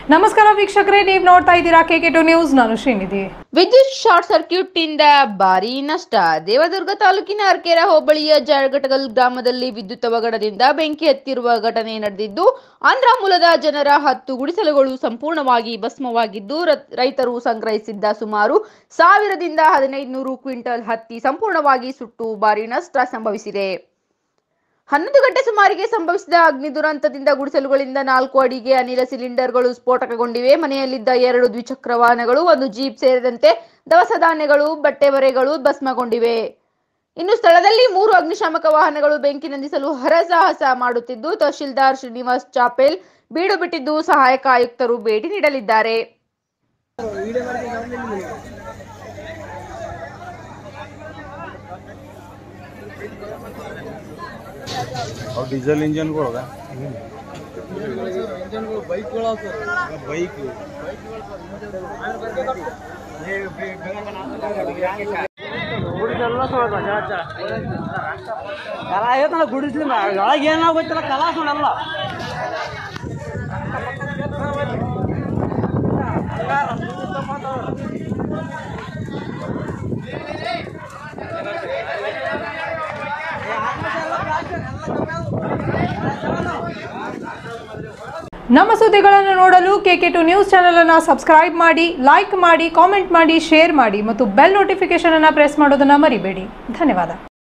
ನಮಸ್ಕಾರ ವೀಕ್ಷಕರೇ ನೀವು ನೋಡ್ತಾ ಇದ್ದೀರಾ ಕೆಕೆ ಟು ನ್ಯೂಸ್ ನಾನು ಶ್ರೀನಿಧಿ ವಿದ್ಯುತ್ ಶಾರ್ಟ್ ಸರ್ಕ್ಯೂಟ್ ಇಂದ ಭಾರಿ ನಷ್ಟ ದೇವದುರ್ಗ ತಾಲೂಕಿನ ಅರ್ಕೆರ ಹೋಬಳಿಯ ಜಾಳಘಟಗಲ್ ಗ್ರಾಮದಲ್ಲಿ ವಿದ್ಯುತ್ ಅವಘಡದಿಂದ ಬೆಂಕಿ ಹತ್ತಿರುವ ಘಟನೆ ನಡೆದಿದ್ದು ಆಂಧ್ರ ಮೂಲದ ಜನರ ಹತ್ತು ಗುಡಿಸಲುಗಳು ಸಂಪೂರ್ಣವಾಗಿ ಭಸ್ಮವಾಗಿದ್ದು ರ- ರೈತರು ಸಂಗ್ರಹಿಸಿದ್ದ ಸುಮಾರು ಸಾವಿರದಿಂದ ಹದಿನೈದು ನೂರು ಕ್ವಿಂಟಲ್ ಹತ್ತಿ ಸಂಪೂರ್ಣವಾಗಿ ಸುಟ್ಟು ಭಾರಿ ನಷ್ಟ ಸಂಭವಿಸಿದೆ ಹನ್ನೊಂದು ಗಂಟೆ ಸುಮಾರಿಗೆ ಸಂಭವಿಸಿದ ಅಗ್ನಿ ದುರಂತದಿಂದ ಗುಡಿಸಲುಗಳಿಂದ ನಾಲ್ಕು ಅಡಿಗೆ ಅನಿಲ ಸಿಲಿಂಡರ್ಗಳು ಸ್ಫೋಟಕಗೊಂಡಿವೆ ಮನೆಯಲ್ಲಿದ್ದ ಎರಡು ದ್ವಿಚಕ್ರ ವಾಹನಗಳು ಒಂದು ಜೀಪ್ ಸೇರಿದಂತೆ ದವಸ ಧಾನ್ಯಗಳು ಬಟ್ಟೆ ಬರೆಗಳು ಭಸ್ಮಗೊಂಡಿವೆ ಇನ್ನು ಸ್ಥಳದಲ್ಲಿ ಮೂರು ಅಗ್ನಿಶಾಮಕ ವಾಹನಗಳು ಬೆಂಕಿ ನಂದಿಸಲು ಹರಸಾಹಸ ಮಾಡುತ್ತಿದ್ದು ತಹಶೀಲ್ದಾರ್ ಶ್ರೀನಿವಾಸ್ ಚಾಪೇಲ್ ಬೀಡು ಬಿಟ್ಟಿದ್ದು ಸಹಾಯಕ ಆಯುಕ್ತರು ಭೇಟಿ ನೀಡಲಿದ್ದಾರೆ ಅವು ಡೀಸೆಲ್ ಇಂಜನ್ಗಳು ಬೈಕ್ ಕಲಾ ಐತಲ್ಲ ಗುಡಿಸ್ಲಿ ಒಳಗೆ ಏನೋ ಗೊತ್ತಿಲ್ಲ ಕಲಾಸ್ ನೋಡಲ್ಲ ನಮ್ಮ ಸುದ್ದಿಗಳನ್ನು ನೋಡಲು ಕೆಕೆ ಟು ನ್ಯೂಸ್ ಚಾನೆಲ್ ಅನ್ನು ಸಬ್ಸ್ಕ್ರೈಬ್ ಮಾಡಿ ಲೈಕ್ ಮಾಡಿ ಕಾಮೆಂಟ್ ಮಾಡಿ ಶೇರ್ ಮಾಡಿ ಮತ್ತು ಬೆಲ್ ನೋಟಿಫಿಕೇಶನ್ ಅನ್ನು ಪ್ರೆಸ್ ಮಾಡೋದನ್ನ ಮರಿಬೇಡಿ ಧನ್ಯವಾದ